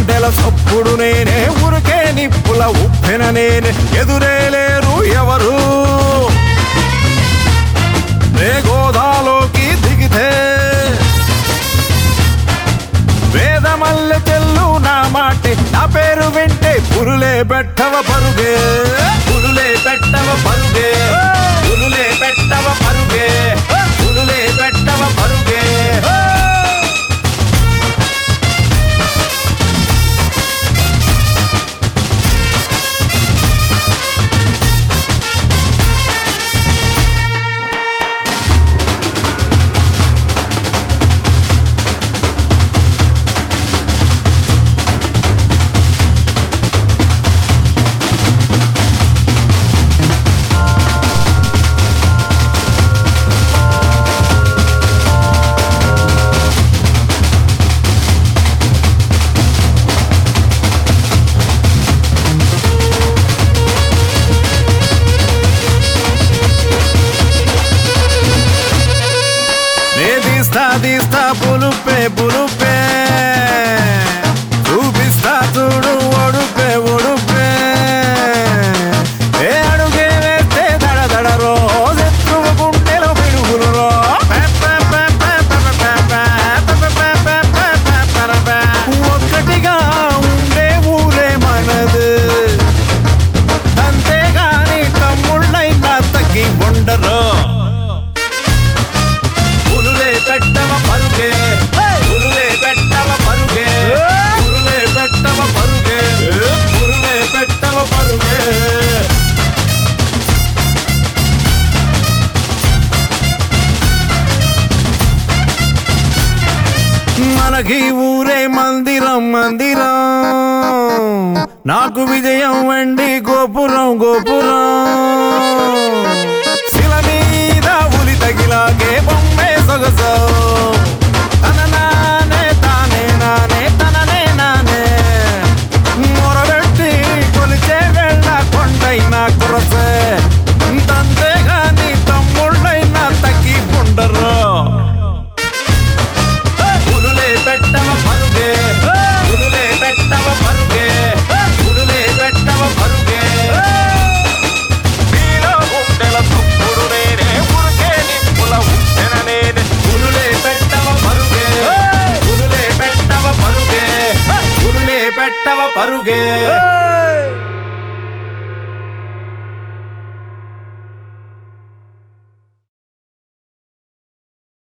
గుండెల సప్పుడు నేనే ఉరికే నిప్పుల ఉప్పెన నేనే ఎదురే లేరు ఎవరు నే గోదాలోకి దిగితే వేదమల్లె తెల్లు నా మాటే నా పేరు వింటే పురులే పెట్టవ పరుగే పురులే పెట్టవ పరుగే పురులే పెట్టవ పరుగే పురులే పెట్టవ పరుగే నే తీస్తా తీస్తా పులుపే పులుపే చూపిస్తా చూడు ఒడుపే ఒడుపే ఏ అడుగే వేస్తే దడ దడ రోజెత్తువ గుండెలో పిడుగులు రో ఒక్కటిగా ఉండే ఊరే మనది అంతేగాని తమ్ముళ్ళైనా తగ్గి ఉండరు పులులే పెట్టవ పరుగే పులులే పెట్టవ పరుగే పులులే పెట్టవ పరుగే పులులే పెట్టవ పరుగే మనకి ఊరే మందిరం మందిరం నాకు విజయం వెండి గోపురం గోపురం శిల మీద ఉలి తగిలాగే బొమ్మే సొగసో తన నానే తానే నానే తననే నానే మొరబెట్టి కొలిచే వెళ్ళ కొండైనా కొరసే తంతే గాని తమ్ముళ్ళైనా తగ్గి ఉండరు పులులే పెట్టవ పరుగే పులులే పెట్టవ పరుగే పులులే పెట్టవ పరుగే నీలో గుండెల తుప్పుడు నేనే ఉరికే నిప్పుల ఉప్పెన నేనే పులులే పెట్టవ పరుగే పులులే పెట్టవ పరుగే పులులే పెట్టవ పరుగే